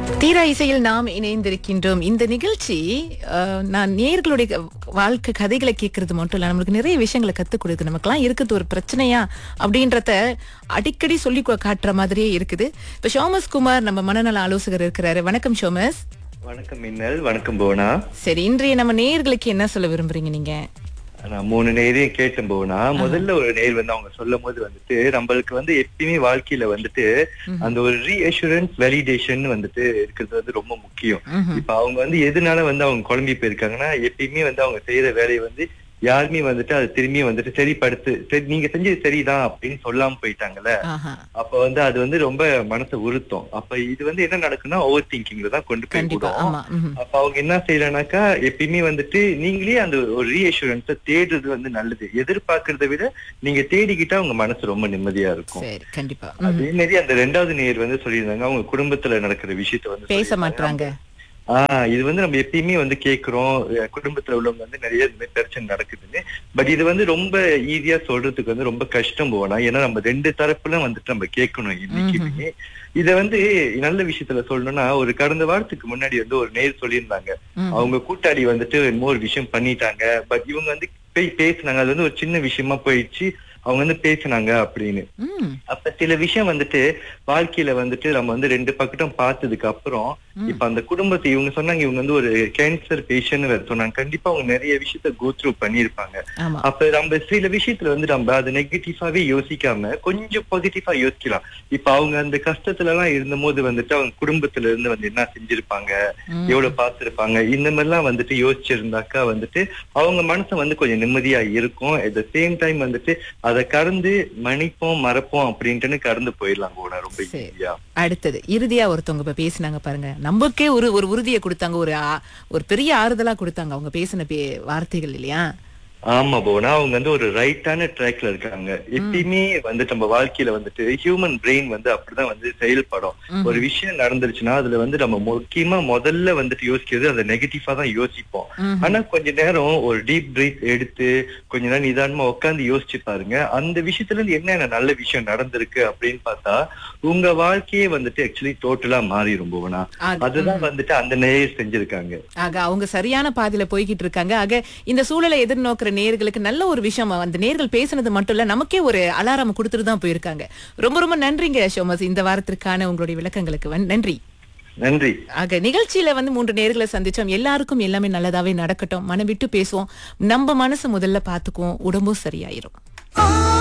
தீரா இசையில் நாம் இணைந்திருக்கின்றோம் இந்த நிகழ்ச்சி அஹ், நான் நேர்களுடைய வாழ்க்கை கதைகளை கேட்கறது மட்டும் இல்ல நம்மளுக்கு நிறைய விஷயங்களை கத்துக் கொடுக்குது நமக்கெல்லாம் இருக்குது ஒரு பிரச்சனையா அப்படின்றத அடிக்கடி சொல்லி கொ- காட்டுற மாதிரியே இருக்குது இப்ப ஷோமஸ் குமார் நம்ம மனநல ஆலோசகர் இருக்கிறாரு வணக்கம் ஷோமஸ் வணக்கம் மின்னல் வணக்கம் போனா சரி இன்றைய நம்ம நேயர்களுக்கு என்ன சொல்ல விரும்புறீங்க நீங்க நான் மூணு நேரையும் கேட்டேன் போனா முதல்ல ஒரு நேர் வந்து அவங்க சொல்லும் போது வந்துட்டு நம்மளுக்கு வந்து எப்பயுமே வாழ்க்கையில வந்துட்டு அந்த ஒரு ரீஅஷூரன்ஸ் வேலிடேஷன் வந்துட்டு இருக்கிறது வந்து ரொம்ப முக்கியம் ம்ஹும். இப்ப அவங்க வந்து எதனால வந்து அவங்க குழம்பி போயிருக்காங்கன்னா எப்பயுமே வந்து அவங்க செய்யற வேலையை வந்து யாருமே வந்துட்டு அது திரும்பி வந்துட்டு சரிப்படுத்து சரி நீங்க செஞ்சது சரிதான் அப்படின்னு சொல்லாம போயிட்டாங்கல்ல ஆஹா அப்ப வந்து அது வந்து ரொம்ப மனசை உறுத்தும் அப்ப இது வந்து என்ன நடக்குன்னா ஓவர் திங்கிங்ல தான் கொண்டு போய் கண்டிப்பா விடும் ஆமா ம்ஹும். அப்ப அவங்க என்ன செய்யறானாக்கா எப்பயுமே வந்துட்டு நீங்களே அந்த ஒரு ரீஅஷூரன்ஸ தேடுறது வந்து நல்லது எதிர்பார்க்கறத விட நீங்க தேடிக்கிட்டா உங்க மனசு ரொம்ப நிம்மதியா இருக்கும் சரி கண்டிப்பா ம்ஹும். அதே மாதிரி அந்த ரெண்டாவது நேர் வந்து சொல்லியிருந்தாங்க அவங்க குடும்பத்துல நடக்கிற விஷயத்த வந்து பேச சொல்லியிருந்தாங்க. மாட்றாங்க ஆஹ் இது வந்து நம்ம எப்பயுமே வந்து கேக்குறோம் அஹ் குடும்பத்துல உள்ளவங்க வந்து நிறைய இந்த மாதிரி பிரச்சனை நடக்குதுன்னு பட் இது வந்து ரொம்ப ஈஸியா சொல்றதுக்கு வந்து ரொம்ப கஷ்டம் போனா ஏன்னா நம்ம ரெண்டு தரப்புல வந்துட்டு நம்ம கேட்கணும் இன்னைக்குமே இத வந்து நல்ல விஷயத்துல சொல்லணும்னா ஒரு கடந்த வாரத்துக்கு முன்னாடி வந்து ஒரு நேர் சொல்லியிருந்தாங்க ம். அவங்க கூட்டாளி வந்துட்டு என்னமோ ஒரு விஷயம் பண்ணிட்டாங்க பட் இவங்க வந்து போய் பேசுனாங்க அது வந்து ஒரு சின்ன விஷயமா போயிடுச்சு அவங்க வந்து பேசுனாங்க அப்படின்னு ம். அப்ப சில விஷயம் வந்துட்டு வாழ்க்கையில வந்துட்டு நம்ம வந்து ரெண்டு பக்கட்டும் பார்த்ததுக்கு அப்புறம் இப்ப அந்த குடும்பத்தை இவங்க சொன்னாங்க இவங்க வந்து ஒரு கேன்சர் பேஷண்ட் வேற சொன்னாங்க கண்டிப்பா அவங்க நிறைய விஷயத்த கோ த்ரூ பண்ணிருப்பாங்க ஆமா அப்ப நம்ம சில விஷயத்துல வந்து நம்ம அது நெகட்டிவாவே யோசிக்காம கொஞ்சம் பாசிட்டிவா யோசிக்கலாம் இப்ப அவங்க அந்த கஷ்டத்துல எல்லாம் இருந்த போது வந்துட்டு அவங்க குடும்பத்துல இருந்து வந்து என்ன செஞ்சிருப்பாங்க ம். எவ்வளவு பார்த்திருப்பாங்க இந்த மாதிரி எல்லாம் வந்துட்டு யோசிச்சிருந்தாக்கா வந்துட்டு அவங்க மனசு வந்து கொஞ்சம் நிம்மதியா இருக்கும் அட் த சேம் டைம் வந்துட்டு அதை கடந்து மன்னிப்போம் மறப்போம் அப்படின்ட்டுன்னு கடந்து போயிடலாம் கூட ரொம்ப சரி. ஈஸியா அடுத்தது இறுதியா ஒருத்தவங்க இப்ப பேசினாங்க பாருங்க நமக்கே ஒரு ஒரு உறுதியை கொடுத்தாங்க ஒரு ஆ- ஒரு பெரிய ஆறுதலா கொடுத்தாங்க அவங்க பேசின பே வார்த்தைகள் இல்லையா ஆமா போனா அவங்க வந்து ஒரு ரைட்டான ட்ராக்ல இருக்காங்க எப்பயுமே வந்து நம்ம வாழ்க்கையில வந்துட்டு ஹியூமன் பிரெயின் வந்து அப்படிதான் வந்து செயல்படும் ம். ஒரு விஷயம் நடந்துருச்சுன்னா அதுல வந்து நம்ம முக்கியமா முதல்ல வந்துட்டு யோசிக்கிறது அதை நெகட்டிவா தான் யோசிப்போம் ம்ஹும். ஆனா கொஞ்ச நேரம் ஒரு டீப் பிரீத் எடுத்து கொஞ்ச நேரம் நிதானமா உட்கார்ந்து யோசிச்சு பாருங்க அந்த விஷயத்துல இருந்து என்னென்ன நல்ல விஷயம் நடந்திருக்கு அப்படின்னு பார்த்தா உங்க வாழ்க்கையே வந்துட்டு ஆக்சுவலி டோட்டலா மாறிடும் போவனா அது- அதுதான் வந்துட்டு அந்த நேயர் செஞ்சிருக்காங்க ஆக அவங்க சரியான பாதையில போய்கிட்டு இருக்காங்க ஆக இந்த சூழலை எதிர்நோக்குற நேர்களுக்கு நல்ல ஒரு விஷயம் அந்த நேர்கள் பேசுனது மட்டும் இல்ல நமக்கே ஒரு அலாரம் கொடுத்துட்டு தான் போயிருக்காங்க ரொம்ப ரொம்ப நன்றிங்க ஷோமஸ் இந்த வாரத்திற்கான உங்களுடைய விளக்கங்களுக்கு வன்- நன்றி நன்றி ஆக நிகழ்ச்சியில வந்து மூன்று நேர்களை சந்திச்சோம் எல்லாருக்கும் எல்லாமே நல்லதாவே நடக்கட்டும் மனம் விட்டு பேசுவோம் நம்ம மனசு முதல்ல பாத்துக்குவோம் உடம்பும் சரியாயிரும்